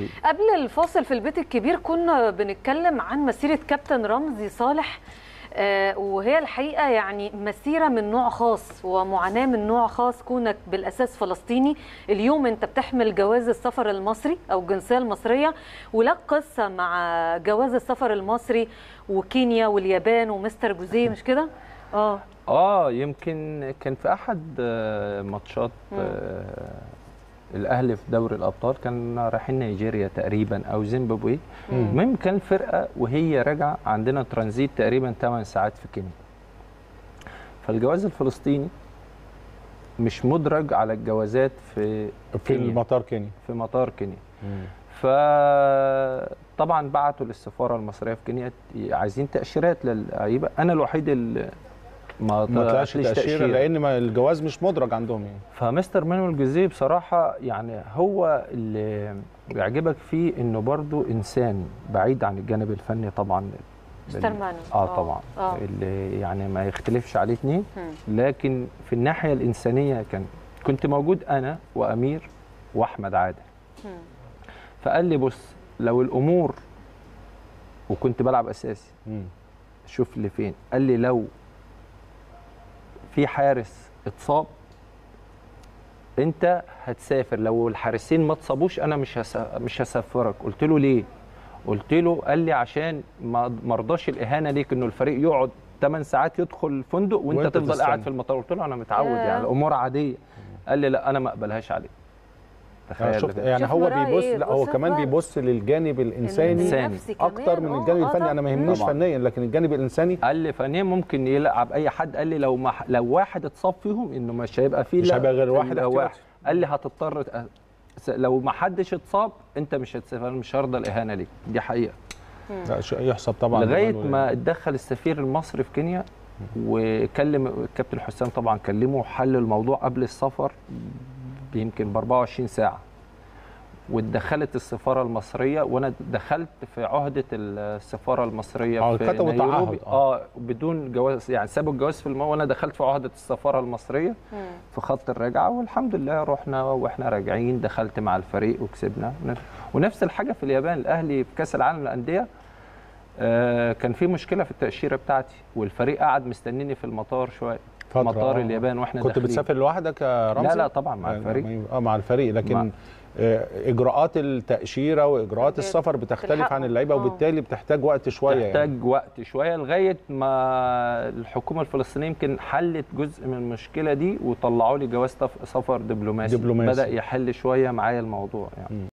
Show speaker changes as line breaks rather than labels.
قبل الفاصل في البيت الكبير كنا بنتكلم عن مسيرة كابتن رمزي صالح آه، وهي الحقيقة يعني مسيرة من نوع خاص ومعاناة من نوع خاص كونك بالأساس فلسطيني اليوم أنت بتحمل جواز السفر المصري أو الجنسية المصرية ولك قصة مع جواز السفر المصري وكينيا واليابان ومستر جوزيه مش كده؟ اه
اه يمكن كان في احد آه، ماتشات آه، الاهلي في دوري الابطال كان رايحين نيجيريا تقريبا او زيمبابوي المهم كان الفرقه وهي راجعه عندنا ترانزيت تقريبا 8 ساعات في كينيا فالجواز الفلسطيني مش مدرج على الجوازات في
في
كينيا
المطار كينيا
في مطار كينيا فطبعا بعتوا للسفاره المصريه في كينيا عايزين تاشيرات للعيبه انا الوحيد اللي ما
ما طلعش
طلعتليش
تاشيره لان ما الجواز مش مدرج عندهم يعني
فمستر مانويل جوزيه بصراحه يعني هو اللي بيعجبك فيه انه برضو انسان بعيد عن الجانب الفني طبعا
مستر مانويل
اه طبعا
اه
اللي يعني ما يختلفش عليه اتنين
مم.
لكن في الناحيه الانسانيه كان كنت موجود انا وامير واحمد عادل
مم.
فقال لي بص لو الامور وكنت بلعب اساسي
مم.
شوف لي فين قال لي لو في حارس اتصاب انت هتسافر لو الحارسين ما اتصابوش انا مش هس... مش هسافرك قلت له ليه قلت له قال لي عشان ما مرضاش الاهانه ليك انه الفريق يقعد 8 ساعات يدخل الفندق وانت,
وأنت
تفضل
تستنى.
قاعد في المطار قلت له انا متعود
ياه.
يعني الامور عاديه قال لي لا انا ما اقبلهاش عليك
أنا
تخيل
شفت
كده.
يعني
شوف
هو
رأي
بيبص
إيه؟
لا هو
بص
كمان
بقى.
بيبص للجانب الانساني
إنساني.
النفسي كمان.
اكتر من
آه،
الجانب
آه،
الفني انا ما يهمنيش
طبعاً.
فنيا لكن الجانب الانساني
قال لي فنيا ممكن يلعب اي حد قال لي لو ما لو واحد اتصاب فيهم انه مش هيبقى فيه
مش
لا-
هيبقى غير واحد
لو
احتياطي.
قال لي هتضطر ت- س- لو ما حدش اتصاب انت مش هتسافر أنا مش هرضى الاهانه ليك دي حقيقه
لا شيء يحسب طبعا
لغايه
لمانويل.
ما اتدخل السفير المصري في كينيا وكلم الكابتن حسام طبعا كلمه وحل الموضوع قبل السفر يمكن ب 24 ساعه واتدخلت السفاره المصريه وانا دخلت في عهده السفاره المصريه
آه،
في
كتبوا تعهد،
نيروبي
آه.
اه بدون جواز يعني سابوا الجواز في الماء وانا دخلت في عهده السفاره المصريه
مم.
في خط الرجعه والحمد لله رحنا واحنا راجعين دخلت مع الفريق وكسبنا ونفس الحاجه في اليابان الاهلي في كاس العالم للانديه آه كان في مشكله في التاشيره بتاعتي والفريق قعد مستنيني في المطار شويه
فترة،
مطار
آه.
اليابان واحنا
كنت
داخلين.
بتسافر لوحدك يا رمزي
لا لا طبعا مع
يعني
الفريق
ما- اه مع الفريق لكن
مع-
آه، اجراءات التاشيره واجراءات
بت-
السفر بتختلف
بتلحقوا.
عن اللعيبه
آه.
وبالتالي بتحتاج وقت شويه يعني.
تحتاج وقت شويه لغايه ما الحكومه الفلسطينيه يمكن حلت جزء من المشكله دي وطلعوا لي جواز تف- سفر دبلوماسي
دبلوماسي.
بدا يحل شويه معايا الموضوع يعني